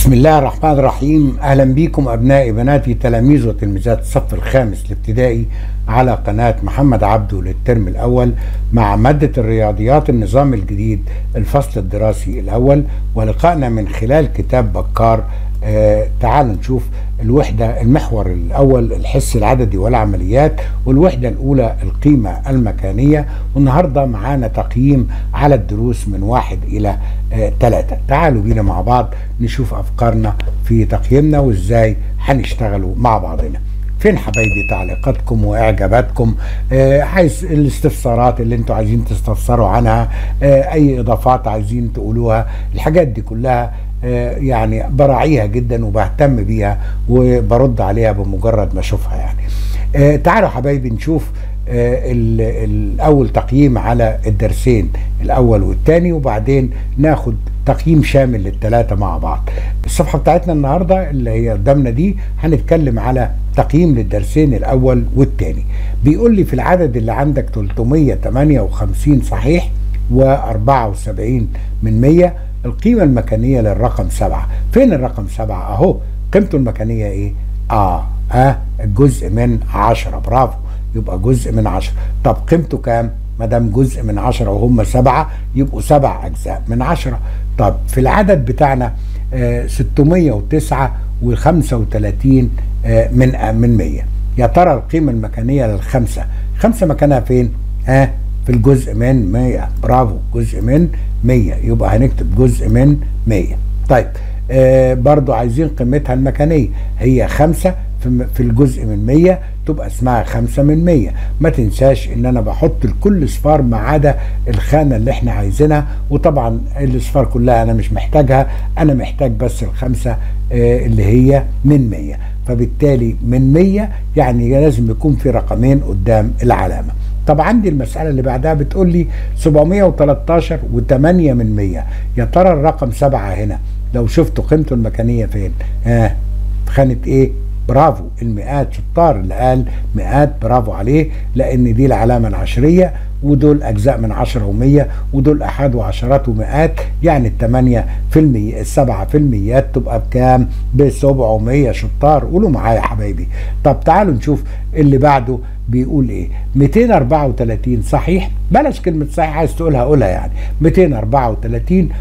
بسم الله الرحمن الرحيم اهلا بكم ابنائي بناتي تلاميذ وتلميذات الصف الخامس الابتدائي على قناه محمد عبده للترم الاول مع ماده الرياضيات النظام الجديد الفصل الدراسي الاول ولقائنا من خلال كتاب بكار آه تعالوا نشوف الوحدة المحور الأول الحس العددي والعمليات والوحدة الأولى القيمة المكانية والنهاردة معانا تقييم على الدروس من واحد إلى آه ثلاثة تعالوا بينا مع بعض نشوف أفكارنا في تقييمنا وإزاي هنشتغلوا مع بعضنا فين حبايبي تعليقاتكم واعجاباتكم آه عايز الاستفسارات اللي انتوا عايزين تستفسروا عنها آه اي اضافات عايزين تقولوها الحاجات دي كلها آه يعني براعيها جدا وبهتم بيها وبرد عليها بمجرد ما اشوفها يعني آه تعالوا حبايبي نشوف آه الاول تقييم على الدرسين الاول والثاني وبعدين ناخد تقييم شامل للثلاثه مع بعض الصفحه بتاعتنا النهارده اللي هي قدامنا دي هنتكلم على تقييم للدرسين الاول والثاني بيقول لي في العدد اللي عندك 358 صحيح و74 من 100 القيمة المكانية للرقم سبعة فين الرقم سبعة اهو قيمته المكانية ايه اه اه الجزء من عشرة برافو يبقى جزء من عشرة طب قيمته كام ما دام جزء من عشرة وهم سبعة يبقوا سبع أجزاء من عشرة طب في العدد بتاعنا آه 609 و35 آه من آه من 100 يا ترى القيمة المكانية للخمسة خمسة مكانها فين؟ ها آه في الجزء من 100 برافو جزء من 100 يبقى هنكتب جزء من 100 طيب آه برضو عايزين قيمتها المكانية هي خمسة في, في الجزء من 100 تبقى اسمها خمسة من 100 ما تنساش ان انا بحط لكل صفار ما عدا الخانة اللي احنا عايزينها وطبعا الاصفار كلها انا مش محتاجها انا محتاج بس الخمسة آه اللي هي من 100 فبالتالي من 100 يعني لازم يكون في رقمين قدام العلامة طب عندي المسألة اللي بعدها بتقول لي 713 و8 من 100 يا ترى الرقم 7 هنا لو شفتوا قيمته المكانية فين؟ ها آه في خانة ايه؟ برافو المئات شطار اللي قال مئات برافو عليه لان دي العلامة العشرية ودول اجزاء من عشرة ومية ودول احاد وعشرات ومئات يعني التمانية في المية السبعة في الميات تبقى بكام بسبعمية شطار قولوا معايا يا حبايبي طب تعالوا نشوف اللي بعده بيقول ايه 234 صحيح بلاش كلمة صحيح عايز تقولها قولها يعني 234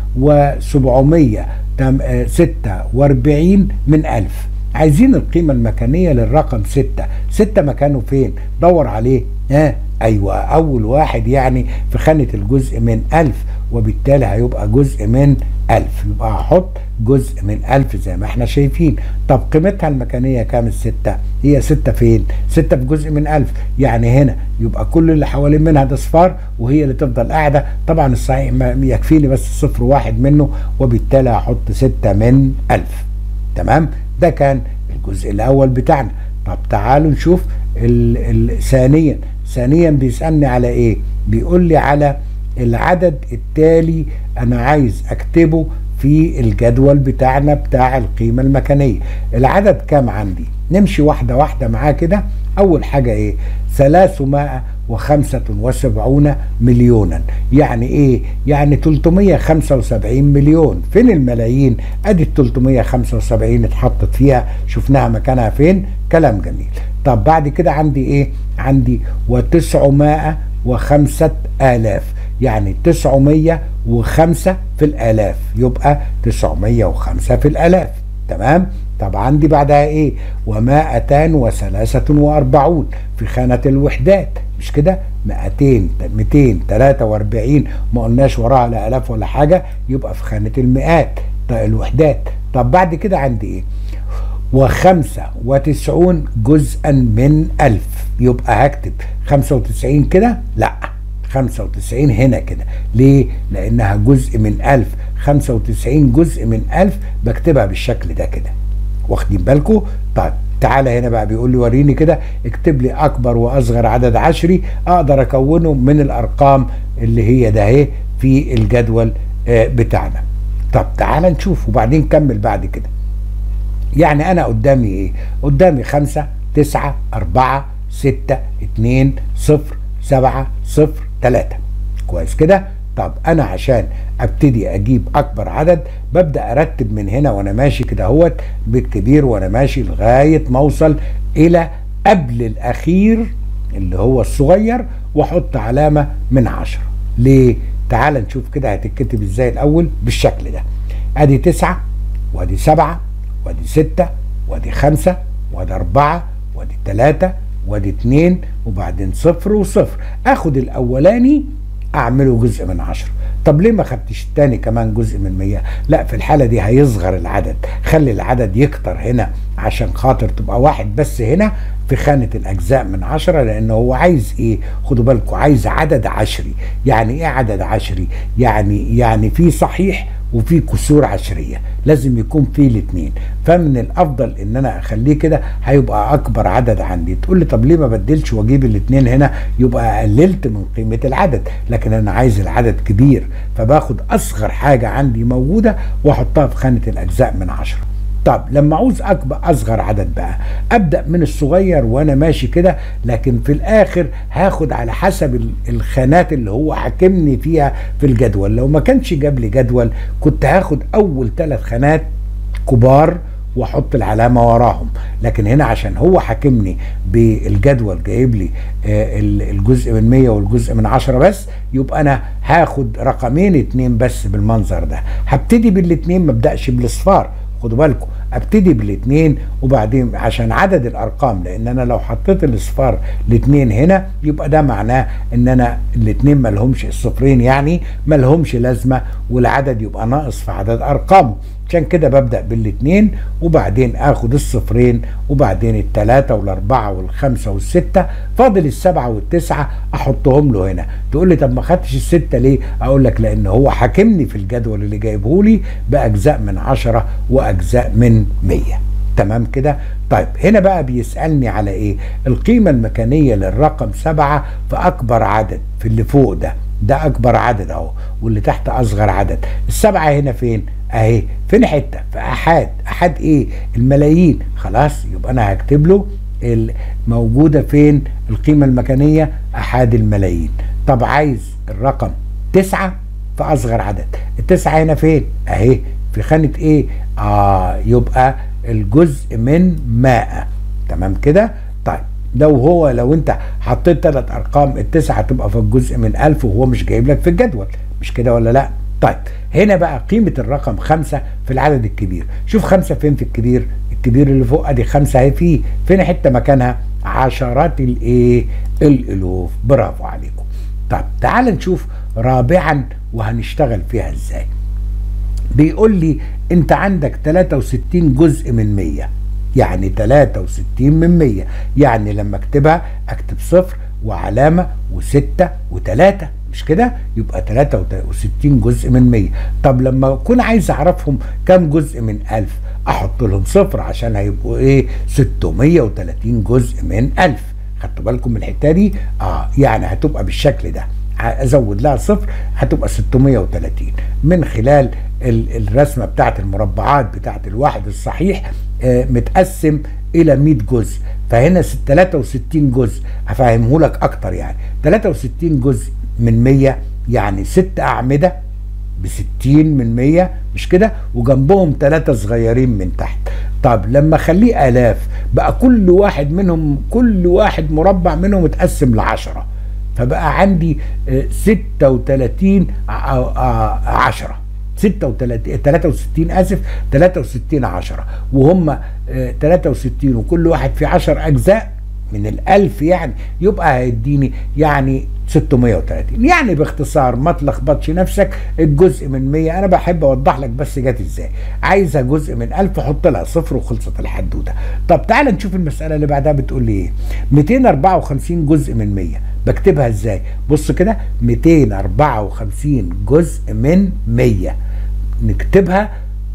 و746 من ألف عايزين القيمة المكانية للرقم ستة ستة مكانه فين دور عليه ها ايوه اول واحد يعني في خانة الجزء من الف وبالتالي هيبقى جزء من الف يبقى هحط جزء من الف زي ما احنا شايفين طب قيمتها المكانية كام الستة هي ستة فين ستة في جزء من الف يعني هنا يبقى كل اللي حوالين منها ده صفار وهي اللي تفضل قاعدة طبعا الصحيح يكفيني بس صفر واحد منه وبالتالي هحط ستة من الف تمام ده كان الجزء الاول بتاعنا طب تعالوا نشوف ثانيا ثانيا بيسالني على ايه بيقول لي على العدد التالي انا عايز اكتبه في الجدول بتاعنا بتاع القيمة المكانية العدد كام عندي نمشي واحدة واحدة معاه كده اول حاجة ايه ثلاثمائة وخمسة وسبعون مليونا يعني ايه يعني 375 مليون فين الملايين ادي ال 375 اتحطت فيها شفناها مكانها فين كلام جميل طب بعد كده عندي ايه عندي وتسعمائة وخمسة آلاف يعني 905 في الآلاف يبقى 905 في الآلاف تمام طب عندي بعدها ايه ومائتان وثلاثة واربعون في خانة الوحدات مش كده 200 243 ما قلناش وراها لا الاف ولا حاجة يبقى في خانة المئات طيب الوحدات طب بعد كده عندي ايه وخمسة وتسعون جزءا من ألف يبقى هكتب خمسة وتسعين كده لا 95 هنا كده ليه لانها جزء من 1000 95 جزء من 1000 بكتبها بالشكل ده كده واخدين بالكم طيب تعالى هنا بقى بيقول لي وريني كده اكتب لي اكبر واصغر عدد عشري اقدر اكونه من الارقام اللي هي ده اهي في الجدول بتاعنا طب تعالى نشوف وبعدين كمل بعد كده يعني انا قدامي ايه قدامي خمسة تسعة اربعة ستة اتنين صفر سبعة صفر تلاتة كويس كده طب انا عشان ابتدي اجيب اكبر عدد ببدا ارتب من هنا وانا ماشي كده اهوت بالكبير وانا ماشي لغايه ما اوصل الى قبل الاخير اللي هو الصغير واحط علامه من عشرة ليه تعال نشوف كده هتتكتب ازاي الاول بالشكل ده ادي تسعة وادي سبعة وادي ستة وادي خمسة وادي اربعة وادي تلاتة وادي اتنين وبعدين صفر وصفر اخد الاولاني اعمله جزء من عشرة طب ليه ما خدتش التاني كمان جزء من مية لا في الحالة دي هيصغر العدد خلي العدد يكتر هنا عشان خاطر تبقى واحد بس هنا في خانة الأجزاء من عشرة لأنه هو عايز إيه خدوا بالكم عايز عدد عشري يعني إيه عدد عشري يعني يعني في صحيح وفي كسور عشرية لازم يكون في الاثنين فمن الافضل ان انا اخليه كده هيبقى اكبر عدد عندي تقول لي طب ليه ما بدلش واجيب الاثنين هنا يبقى قللت من قيمة العدد لكن انا عايز العدد كبير فباخد اصغر حاجة عندي موجودة واحطها في خانة الاجزاء من عشرة طب لما عاوز اكبر اصغر عدد بقى ابدا من الصغير وانا ماشي كده لكن في الاخر هاخد على حسب الخانات اللي هو حاكمني فيها في الجدول لو ما كانش جاب لي جدول كنت هاخد اول ثلاث خانات كبار واحط العلامه وراهم لكن هنا عشان هو حاكمني بالجدول جايب لي الجزء من 100 والجزء من 10 بس يبقى انا هاخد رقمين اتنين بس بالمنظر ده هبتدي بالاتنين ما ابداش بالاصفار خدوا بالكم ابتدي بالاثنين وبعدين عشان عدد الارقام لان انا لو حطيت الاصفار الاثنين هنا يبقى ده معناه ان انا الاثنين ما لهمش الصفرين يعني ما لهمش لازمه والعدد يبقى ناقص في عدد ارقامه عشان كده ببدأ بالاثنين وبعدين اخد الصفرين وبعدين الثلاثة والاربعة والخمسة والستة فاضل السبعة والتسعة احطهم له هنا تقول لي طب ما خدتش الستة ليه اقول لك لان هو حاكمني في الجدول اللي جايبه لي باجزاء من عشرة واجزاء من مية تمام كده طيب هنا بقى بيسألني على ايه القيمة المكانية للرقم سبعة في اكبر عدد في اللي فوق ده ده اكبر عدد اهو واللي تحت اصغر عدد السبعة هنا فين اهي فين حته في احاد احاد ايه الملايين خلاص يبقى انا هكتب له موجوده فين القيمه المكانيه احاد الملايين طب عايز الرقم تسعة في اصغر عدد التسعة هنا فين اهي في خانة ايه اه يبقى الجزء من ماء تمام كده طيب لو هو لو انت حطيت ثلاث ارقام التسعة هتبقى في الجزء من ألف وهو مش جايب لك في الجدول مش كده ولا لا طيب هنا بقى قيمة الرقم خمسة في العدد الكبير شوف خمسة فين في الكبير الكبير اللي فوق ادي خمسة اهي فيه فين حتة مكانها عشرات الايه الالوف برافو عليكم طب تعال نشوف رابعا وهنشتغل فيها ازاي بيقول لي انت عندك 63 جزء من 100 يعني 63 من 100 يعني لما اكتبها اكتب صفر وعلامة وستة وتلاتة مش كده يبقى 63 جزء من 100 طب لما اكون عايز اعرفهم كم جزء من 1000 احط لهم صفر عشان هيبقوا ايه 630 جزء من 1000 خدتوا بالكم من الحته دي اه يعني هتبقى بالشكل ده ازود لها صفر هتبقى 630 من خلال الرسمه بتاعت المربعات بتاعت الواحد الصحيح آه متقسم الى 100 جزء فهنا 63 جزء هفهمه لك اكتر يعني 63 جزء من 100 يعني ست اعمده ب 60 من 100 مش كده وجنبهم ثلاثه صغيرين من تحت طب لما اخليه الاف بقى كل واحد منهم كل واحد مربع منهم اتقسم ل 10 فبقى عندي 36 10 36 63 اسف 63 10 وهم 63 وكل واحد في 10 اجزاء من الألف يعني يبقى هيديني يعني 630 يعني باختصار ما تلخبطش نفسك الجزء من 100 انا بحب اوضح لك بس جت ازاي عايزه جزء من 1000 حط لها صفر وخلصت الحدوته طب تعال نشوف المساله اللي بعدها بتقول لي ايه 254 جزء من 100 بكتبها ازاي بص كده 254 جزء من 100 نكتبها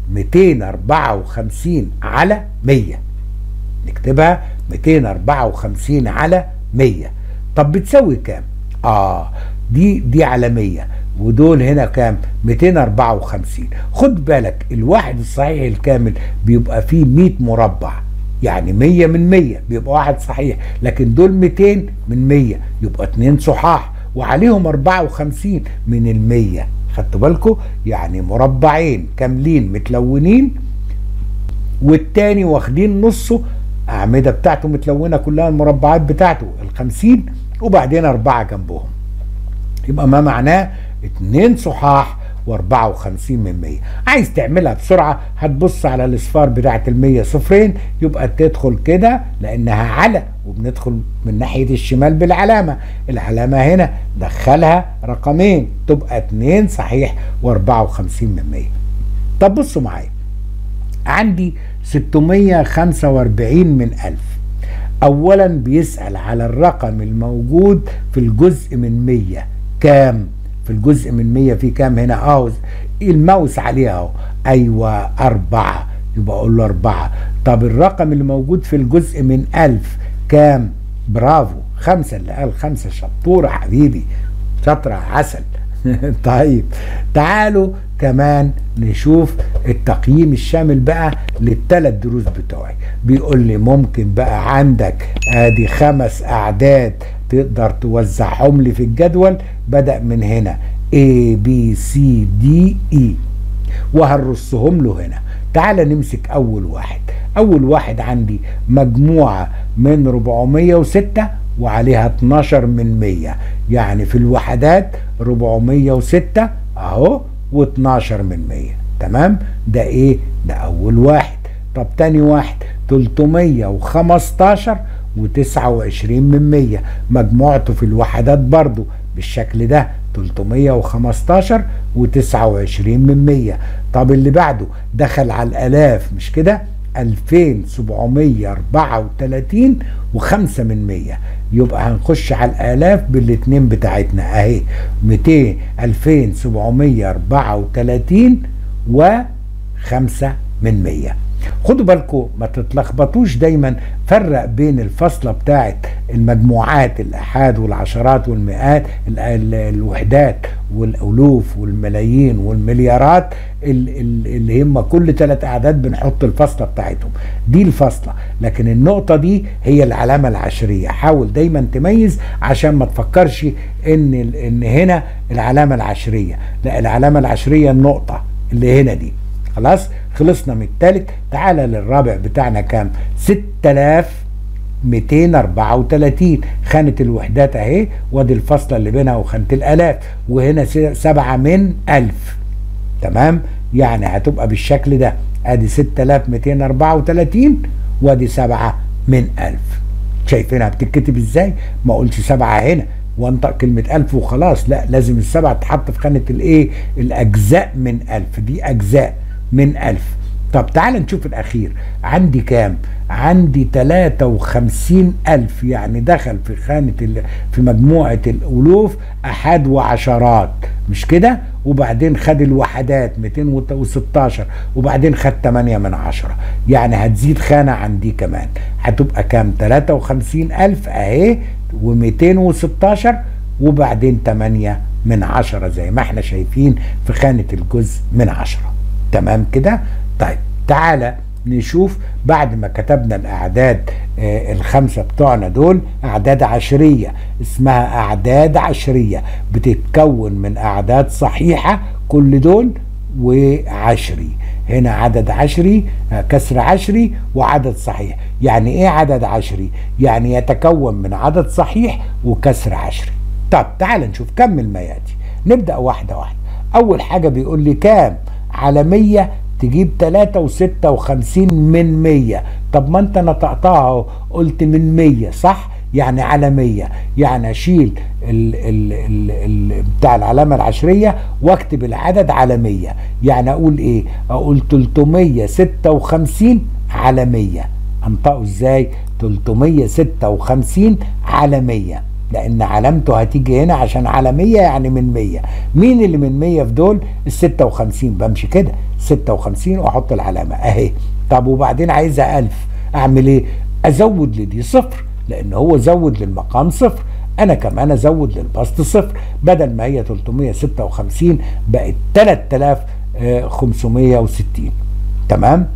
254 على 100 نكتبها 254 على 100 طب بتساوي كام اه دي دي على 100 ودول هنا كام 254 خد بالك الواحد الصحيح الكامل بيبقى فيه 100 مربع يعني 100 من 100 بيبقى واحد صحيح لكن دول 200 من 100 يبقى اتنين صحاح وعليهم 54 من ال 100 خدتوا بالكم يعني مربعين كاملين متلونين والتاني واخدين نصه أعمدة بتاعته متلونة كلها المربعات بتاعته الخمسين وبعدين أربعة جنبهم يبقى ما معناه اتنين صحاح و54 من 100 عايز تعملها بسرعة هتبص على الاصفار بتاعة المية صفرين يبقى تدخل كده لانها على وبندخل من ناحية الشمال بالعلامة العلامة هنا دخلها رقمين تبقى 2 صحيح و54 من 100 طب بصوا معايا عندي 645 من 1000 اولا بيسأل على الرقم الموجود في الجزء من 100 كام في الجزء من 100 في كام هنا اه الماوس عليها اهو ايوه أربعة يبقى أقول له أربعة طب الرقم اللي موجود في الجزء من ألف كام برافو خمسة اللي قال خمسة شطورة حبيبي شطرة عسل طيب تعالوا كمان نشوف التقييم الشامل بقى للثلاث دروس بتوعي بيقول لي ممكن بقى عندك ادي خمس اعداد تقدر توزعهم لي في الجدول بدأ من هنا A B C D E وهنرصهم له هنا تعال نمسك أول واحد أول واحد عندي مجموعة من 406 وعليها 12 من 100 يعني في الوحدات 406 أهو و12 من 100 تمام ده إيه ده أول واحد طب تاني واحد 315 و29 من 100 مجموعته في الوحدات برضو بالشكل ده 315 و29 من 100 طب اللي بعده دخل على الالاف مش كده 2734 و5 من 100 يبقى هنخش على الالاف بالاتنين بتاعتنا اهي 200 2734 و5 من 100 خدوا بالكم ما تتلخبطوش دايما فرق بين الفصلة بتاعت المجموعات الأحاد والعشرات والمئات الوحدات والألوف والملايين والمليارات اللي هم كل ثلاث أعداد بنحط الفصلة بتاعتهم دي الفصلة لكن النقطة دي هي العلامة العشرية حاول دايما تميز عشان ما تفكرش ان ان هنا العلامة العشرية لا العلامة العشرية النقطة اللي هنا دي خلاص خلصنا من التالت تعالى للرابع بتاعنا كام 6234 خانة الوحدات اهي وادي الفاصلة اللي بينها وخانة الالاف وهنا سبعة من الف تمام يعني هتبقى بالشكل ده ادي 6234 وادي سبعة من الف شايفينها بتتكتب ازاي ما قلتش سبعة هنا وانطق كلمة ألف وخلاص لا لازم السبعة تحط في خانة الايه الأجزاء من ألف دي أجزاء من ألف طب تعال نشوف الأخير عندي كام عندي 53 ألف يعني دخل في خانة في مجموعة الألوف أحد وعشرات مش كده وبعدين خد الوحدات 216 وبعدين خد 8 من عشرة يعني هتزيد خانة عندي كمان هتبقى كام 53 ألف أهي و216 وبعدين 8 من عشرة زي ما احنا شايفين في خانة الجزء من عشرة تمام كده طيب تعالى نشوف بعد ما كتبنا الاعداد آه الخمسه بتوعنا دول اعداد عشريه اسمها اعداد عشريه بتتكون من اعداد صحيحه كل دول وعشري هنا عدد عشري آه كسر عشري وعدد صحيح يعني ايه عدد عشري يعني يتكون من عدد صحيح وكسر عشري طب تعال نشوف كمل ما ياتي نبدا واحده واحده اول حاجه بيقول لي كام على 100 تجيب 3 و56 من 100 طب ما انت نطقتها قلت من 100 صح يعني على 100 يعني اشيل ال ال ال ال بتاع العلامه العشريه واكتب العدد على 100 يعني اقول ايه اقول 356 على 100 انطقه ازاي 356 على 100 لان علامته هتيجي هنا عشان على 100 يعني من 100 مين اللي من 100 في دول ال 56 بمشي كده 56 واحط العلامه اهي طب وبعدين عايزها 1000 اعمل ايه ازود لدي صفر لان هو زود للمقام صفر انا كمان ازود للبسط صفر بدل ما هي 356 بقت 3560 تمام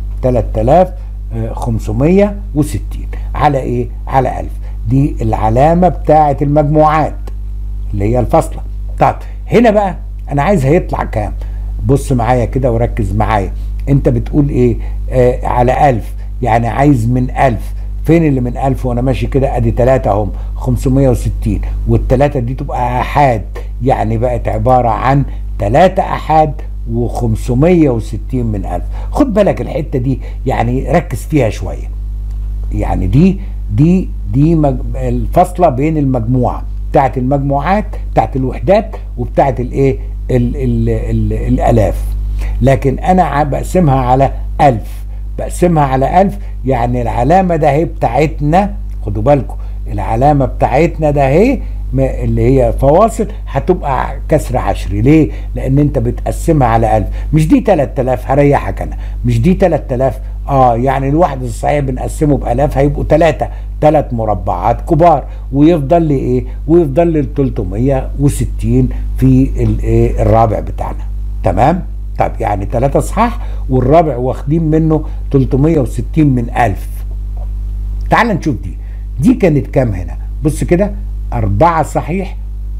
3560 على ايه على 1000 دي العلامة بتاعة المجموعات اللي هي الفاصلة طب هنا بقى انا عايزها يطلع كام بص معايا كده وركز معايا انت بتقول ايه آه على ألف يعني عايز من ألف فين اللي من ألف وانا ماشي كده ادي تلاتة هم 560 والتلاتة دي تبقى احاد يعني بقت عبارة عن تلاتة احاد و560 من ألف خد بالك الحتة دي يعني ركز فيها شوية يعني دي دي دي مج... الفاصلة بين المجموعة بتاعت المجموعات بتاعت الوحدات وبتاعت الايه ال... ال... ال... الالاف لكن انا بقسمها على ألف بقسمها على ألف يعني العلامة ده هي بتاعتنا خدوا بالكم العلامة بتاعتنا ده هي اللي هي فواصل هتبقى كسر عشري ليه لان انت بتقسمها على ألف مش دي 3000 هريحك انا مش دي 3000 اه يعني الواحد الصحيح بنقسمه بالاف هيبقوا ثلاثة ثلاث مربعات كبار ويفضل لي ايه ويفضل لي 360 في الايه الرابع بتاعنا تمام طب يعني ثلاثة صحاح والرابع واخدين منه 360 من ألف تعال نشوف دي دي كانت كام هنا بص كده أربعة صحيح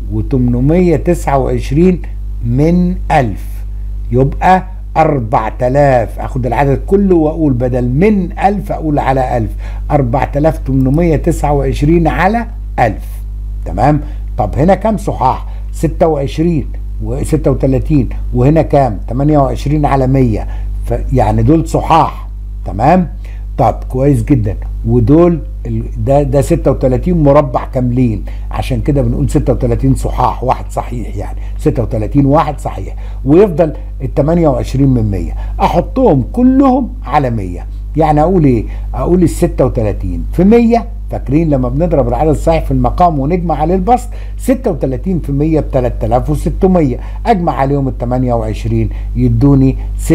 و829 من ألف يبقى أربعة آلاف أخد العدد كله وأقول بدل من ألف أقول على ألف أربعة آلاف تمنمية تسعة وعشرين على ألف تمام طب هنا كام صحاح ستة وعشرين وستة وتلاتين وهنا كام تمانية وعشرين على مية يعني دول صحاح تمام طب كويس جدا ودول ده ده 36 مربع كاملين عشان كده بنقول 36 صحاح واحد صحيح يعني 36 واحد صحيح ويفضل ال 28 من 100 احطهم كلهم على 100 يعني اقول ايه اقول ال 36 في 100 فاكرين لما بنضرب العدد الصحيح في المقام ونجمع عليه البسط 36 في 100 ب 3600 اجمع عليهم ال 28 يدوني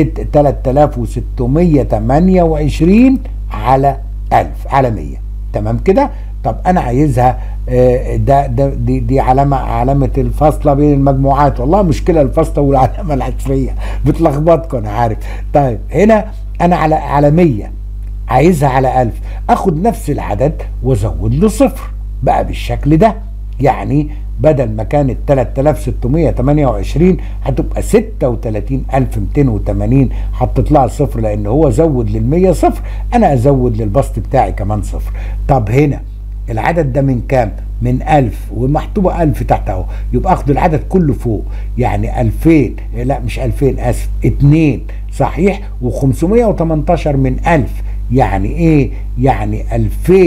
3628 على 1000 على 100 تمام كده طب انا عايزها ده ده دي, دي علامه علامه الفاصله بين المجموعات والله مشكله الفاصله والعلامه العشريه بتلخبطكم انا عارف طيب هنا انا على على 100 عايزها على 1000 اخد نفس العدد وازود له صفر بقى بالشكل ده يعني بدل ما كانت 3628 هتبقى 36280 حطيت لها صفر لان هو زود لل100 صفر انا ازود للبسط بتاعي كمان صفر طب هنا العدد ده من كام من 1000 ومحطوبة 1000 تحت اهو يبقى اخد العدد كله فوق يعني 2000 لا مش 2000 اسف 2 صحيح و518 من 1000 يعني ايه يعني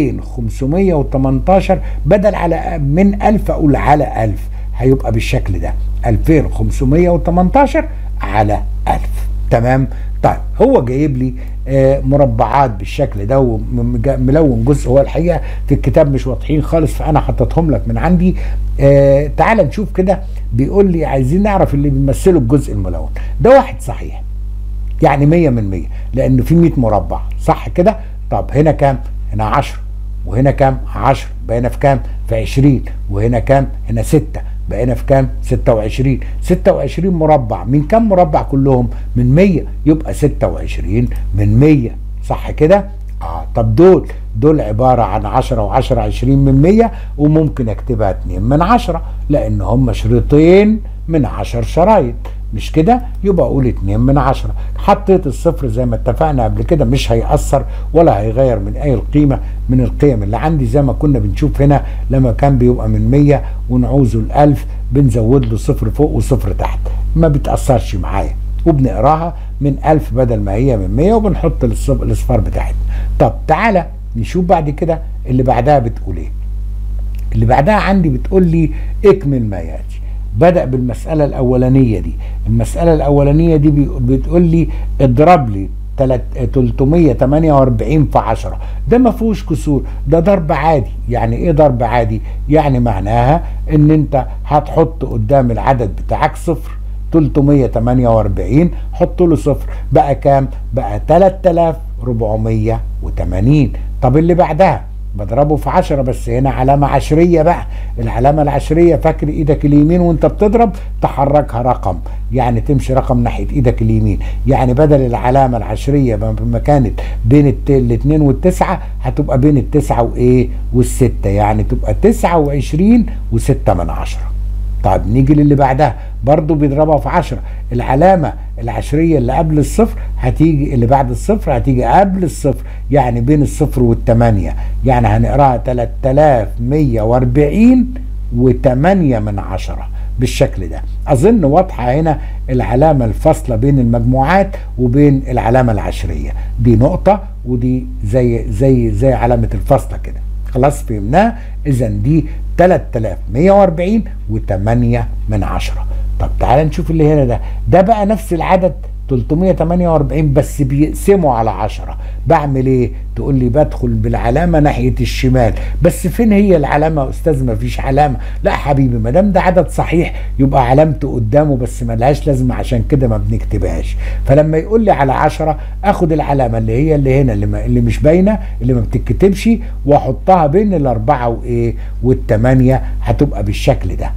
2518 بدل على من 1000 اقول على 1000 هيبقى بالشكل ده 2518 على 1000 تمام طيب هو جايب لي آه مربعات بالشكل ده وملون جزء هو الحقيقه في الكتاب مش واضحين خالص فانا حطيتهم لك من عندي آه تعال نشوف كده بيقول لي عايزين نعرف اللي بيمثلوا الجزء الملون ده واحد صحيح يعني 100 من 100 لانه في 100 مربع صح كده طب هنا كام هنا 10 وهنا كام 10 بقينا في كام في 20 وهنا كام هنا 6 بقينا في كام 26 26 مربع من كام مربع كلهم من 100 يبقى 26 من 100 صح كده اه طب دول دول عبارة عن 10 و10 20 من 100 وممكن اكتبها 2 من 10 لان هم شريطين من 10 شرايط مش كده يبقى اقول 2 من 10 حطيت الصفر زي ما اتفقنا قبل كده مش هيأثر ولا هيغير من اي القيمة من القيم اللي عندي زي ما كنا بنشوف هنا لما كان بيبقى من 100 ونعوزه الألف بنزود له صفر فوق وصفر تحت ما بتأثرش معايا وبنقراها من 1000 بدل ما هي من 100 وبنحط الاصفار بتاعتنا طب تعالى نشوف بعد كده اللي بعدها بتقول ايه اللي بعدها عندي بتقول لي اكمل ما ياتي بدأ بالمسألة الأولانية دي المسألة الأولانية دي بتقول لي اضرب لي 348 في 10 ده ما فيهوش كسور ده ضرب عادي يعني ايه ضرب عادي يعني معناها ان انت هتحط قدام العدد بتاعك صفر 348 حط له صفر بقى كام بقى 3480 طب اللي بعدها بضربه في عشرة بس هنا علامة عشرية بقى العلامة العشرية فاكر ايدك اليمين وانت بتضرب تحركها رقم يعني تمشي رقم ناحية ايدك اليمين يعني بدل العلامة العشرية ما كانت بين الاثنين والتسعة هتبقى بين التسعة وايه والستة يعني تبقى تسعة وعشرين وستة من عشرة طيب نيجي للي بعدها برضو بيضربها في عشرة العلامة العشرية اللي قبل الصفر هتيجي اللي بعد الصفر هتيجي قبل الصفر يعني بين الصفر والتمانية يعني هنقراها 3140 وتمانية من عشرة بالشكل ده أظن واضحة هنا العلامة الفاصلة بين المجموعات وبين العلامة العشرية دي نقطة ودي زي زي زي علامة الفاصلة كده خلاص فهمناها إذا دي 3140 و8 من عشرة طب تعال نشوف اللي هنا ده ده بقى نفس العدد 348 بس بيقسموا على 10 بعمل ايه تقول لي بدخل بالعلامه ناحيه الشمال بس فين هي العلامه يا استاذ ما فيش علامه لا حبيبي ما دام ده عدد صحيح يبقى علامته قدامه بس ما لهاش لازمه عشان كده ما بنكتبهاش فلما يقول لي على 10 اخد العلامه اللي هي اللي هنا اللي, ما اللي مش باينه اللي ما بتتكتبش واحطها بين الاربعه وايه والثمانيه هتبقى بالشكل ده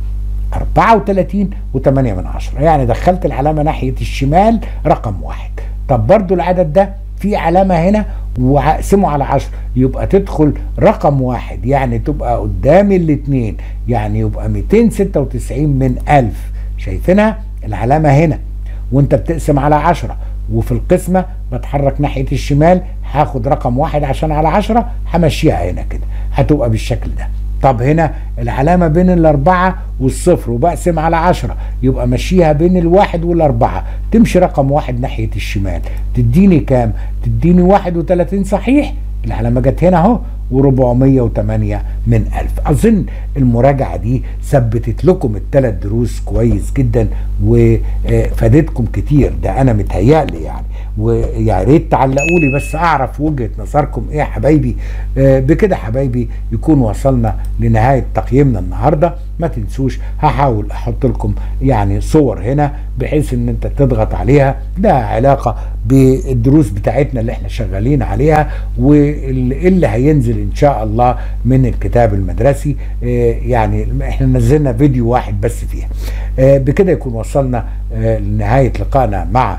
34 و8 من عشرة يعني دخلت العلامة ناحية الشمال رقم واحد طب برضو العدد ده في علامة هنا واقسمه على 10 يبقى تدخل رقم واحد يعني تبقى قدام الاثنين يعني يبقى 296 من 1000 شايفينها العلامة هنا وانت بتقسم على 10 وفي القسمة بتحرك ناحية الشمال هاخد رقم واحد عشان على 10 همشيها هنا كده هتبقى بالشكل ده طب هنا العلامة بين الأربعة والصفر وبقسم على عشرة يبقى مشيها بين الواحد والأربعة تمشي رقم واحد ناحية الشمال تديني كام؟ تديني واحد وتلاتين صحيح العلامة جت هنا اهو و408 من ألف أظن المراجعة دي ثبتت لكم الثلاث دروس كويس جدا وفادتكم كتير ده أنا متهيألي يعني ويا ريت تعلقوا لي بس أعرف وجهة نظركم إيه يا حبايبي بكده حبايبي يكون وصلنا لنهاية تقييمنا النهارده ما تنسوش هحاول احط لكم يعني صور هنا بحيث ان انت تضغط عليها ده علاقة بالدروس بتاعتنا اللي احنا شغالين عليها واللي هينزل ان شاء الله من الكتاب المدرسي يعني احنا نزلنا فيديو واحد بس فيها بكده يكون وصلنا لنهاية لقائنا مع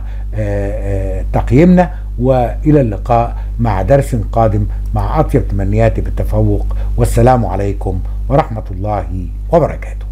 تقييمنا والى اللقاء مع درس قادم مع اطيب تمنياتي بالتفوق والسلام عليكم ورحمه الله وبركاته